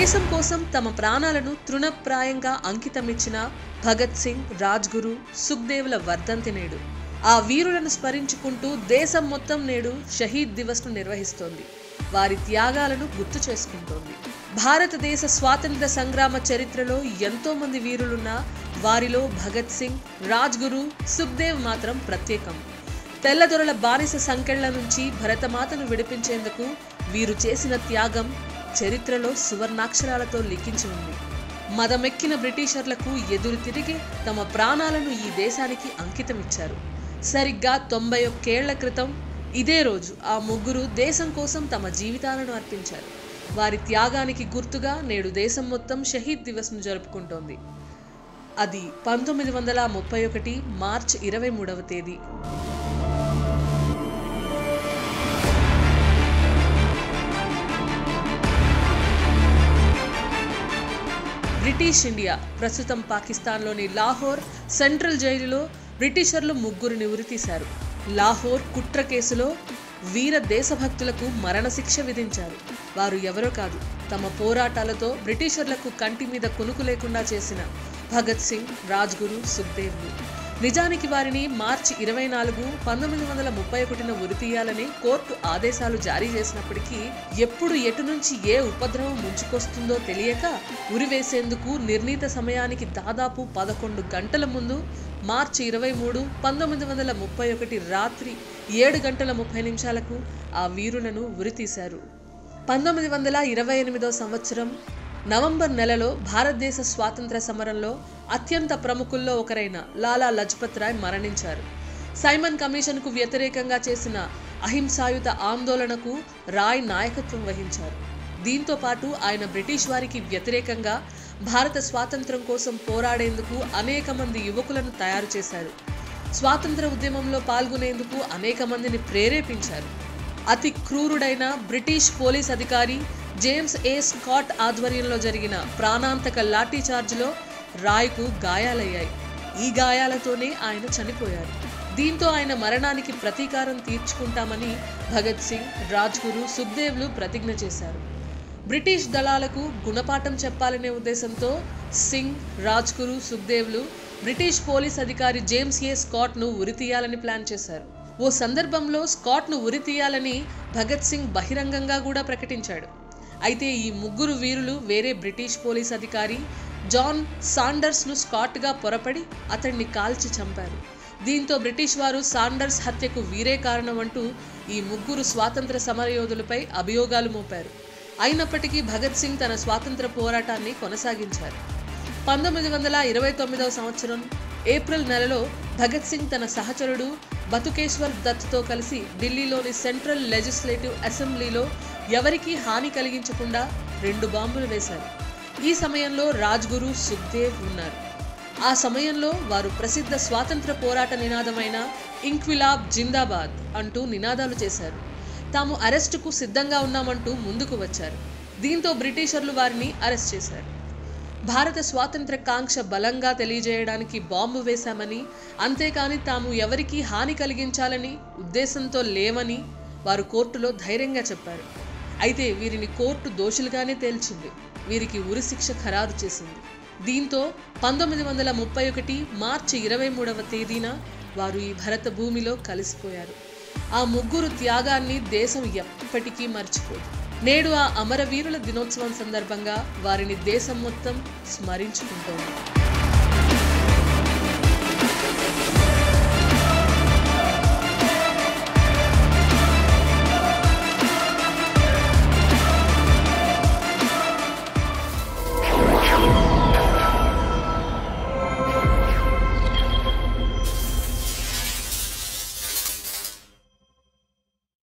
దేశం కోసం తమ ప్రాణాలను తృణప్రాయంగా అంకితమిచ్చిన భగత్ సింగ్ రాజ్గురు సుఖ్దేవ్ల వర్ధంతి నేడు ఆ వీరులను స్మరించుకుంటూ దేశం మొత్తం నేడు షహీద్ దివస్ను నిర్వహిస్తోంది వారి త్యాగాలను గుర్తు చేసుకుంటోంది భారతదేశ స్వాతంత్ర సంగ్రామ చరిత్రలో ఎంతో మంది వీరులున్నా వారిలో భగత్ సింగ్ రాజ్గురు సుఖ్దేవ్ మాత్రం ప్రత్యేకం తెల్లదొరల బానిస సంకెళ్ల నుంచి భరతమాతను విడిపించేందుకు వీరు చేసిన త్యాగం చరిత్రలో సువర్ణాక్షరాలతో లిఖించి ఉంది మదమెక్కిన బ్రిటిషర్లకు ఎదురు తిరిగి తమ ప్రాణాలను ఈ దేశానికి అంకితమిచ్చారు సరిగ్గా తొంభై ఒక్కేళ్ల క్రితం ఇదే రోజు ఆ ముగ్గురు దేశం కోసం తమ జీవితాలను అర్పించారు వారి త్యాగానికి గుర్తుగా నేడు దేశం మొత్తం షహీద్ దివస్ను జరుపుకుంటోంది అది పంతొమ్మిది వందల ముప్పై ఒకటి మార్చ్ ఇరవై మూడవ తేదీ బ్రిటిష్ ఇండియా ప్రస్తుతం పాకిస్తాన్లోని లాహోర్ సెంట్రల్ జైలులో బ్రిటిషర్లు ముగ్గురిని ఉరితీశారు లాహోర్ కుట్ర కేసులో వీర దేశభక్తులకు మరణశిక్ష విధించారు వారు ఎవరో కాదు తమ పోరాటాలతో బ్రిటిషర్లకు కంటి మీద కునుకు లేకుండా చేసిన భగత్ సింగ్ రాజ్గురు సుఖ్దేవ్లు నిజానికి వారిని మార్చి ఇరవై నాలుగు పంతొమ్మిది వందల ముప్పై ఒకటిన ఉరితీయాలని కోర్టు ఆదేశాలు జారీ చేసినప్పటికీ ఎప్పుడు ఎటు నుంచి ఏ ఉపద్రవం ముంచుకొస్తుందో తెలియక ఉరివేసేందుకు నిర్ణీత సమయానికి దాదాపు పదకొండు గంటల ముందు మార్చి ఇరవై మూడు పంతొమ్మిది వందల ముప్పై ఒకటి రాత్రి ఏడు గంటల ముప్పై నిమిషాలకు ఆ వీరులను ఉరితీశారు పంతొమ్మిది వందల ఇరవై ఎనిమిదో సంవత్సరం నవంబర్ నెలలో భారతదేశ స్వాతంత్ర సమరంలో అత్యంత ప్రముఖుల్లో ఒకరైన లాలా లజపత్ రాయ్ మరణించారు సైమన్ కమిషన్కు వ్యతిరేకంగా చేసిన అహింసాయుత ఆందోళనకు రాయ్ నాయకత్వం వహించారు దీంతో పాటు ఆయన బ్రిటిష్ వారికి వ్యతిరేకంగా భారత స్వాతంత్రం కోసం పోరాడేందుకు అనేక మంది యువకులను తయారు చేశారు స్వాతంత్ర ఉద్యమంలో పాల్గొనేందుకు అనేక మందిని ప్రేరేపించారు అతి క్రూరుడైన బ్రిటిష్ పోలీస్ అధికారి జేమ్స్ ఏ స్కాట్ ఆధ్వర్యంలో జరిగిన ప్రాణాంతక లాఠీ చార్జ్లో రాయ్కు గాయాలయ్యాయి ఈ గాయాలతోనే ఆయన చనిపోయారు దీంతో ఆయన మరణానికి ప్రతీకారం తీర్చుకుంటామని భగత్ సింగ్ రాజ్గురు సుఖ్దేవ్లు ప్రతిజ్ఞ చేశారు బ్రిటిష్ దళాలకు గుణపాఠం చెప్పాలనే ఉద్దేశంతో సింగ్ రాజ్గురు సుఖ్దేవ్లు బ్రిటిష్ పోలీస్ అధికారి జేమ్స్ ఏ స్కాట్ను ఉరితీయాలని ప్లాన్ చేశారు ఓ సందర్భంలో స్కాట్ను ఉరితీయాలని భగత్ సింగ్ బహిరంగంగా కూడా ప్రకటించాడు అయితే ఈ ముగ్గురు వీరులు వేరే బ్రిటిష్ పోలీస్ అధికారి జాన్ సాండర్స్ను స్కాట్గా పొరపడి అతన్ని కాల్చి చంపారు దీంతో బ్రిటిష్ వారు సాండర్స్ హత్యకు వీరే కారణం అంటూ ఈ ముగ్గురు స్వాతంత్ర సమరయోధులపై అభియోగాలు మోపారు అయినప్పటికీ భగత్ సింగ్ తన స్వాతంత్ర పోరాటాన్ని కొనసాగించారు పంతొమ్మిది వందల ఇరవై తొమ్మిదవ సంవత్సరం ఏప్రిల్ నెలలో భగత్ సింగ్ తన సహచరుడు బతుకేశ్వర్ దత్తో కలిసి ఢిల్లీలోని సెంట్రల్ లెజిస్లేటివ్ అసెంబ్లీలో ఎవరికీ హాని కలిగించకుండా రెండు బాంబులు వేశారు ఈ సమయంలో రాజ్గురు సుఖ్దేవ్ ఉన్నారు ఆ సమయంలో వారు ప్రసిద్ధ స్వాతంత్ర పోరాట నినాదమైన ఇంక్విలాబ్ జిందాబాద్ అంటూ నినాదాలు చేశారు తాము అరెస్టుకు సిద్ధంగా ఉన్నామంటూ ముందుకు వచ్చారు దీంతో బ్రిటిషర్లు వారిని అరెస్ట్ చేశారు భారత స్వాతంత్ర కాంక్ష బలంగా తెలియజేయడానికి బాంబు వేశామని అంతేకాని తాము ఎవరికీ హాని కలిగించాలని ఉద్దేశంతో లేవని వారు కోర్టులో ధైర్యంగా చెప్పారు అయితే వీరిని కోర్టు దోషులుగానే తేల్చింది వీరికి ఉరిశిక్ష ఖరారు చేసింది దీంతో పంతొమ్మిది వందల ముప్పై ఒకటి మార్చి ఇరవై మూడవ తేదీన వారు ఈ భరత భూమిలో కలిసిపోయారు ఆ ముగ్గురు త్యాగాన్ని దేశం ఎప్పటికీ మర్చిపోదు నేడు ఆ అమరవీరుల దినోత్సవం సందర్భంగా వారిని దేశం మొత్తం స్మరించుకుంటోంది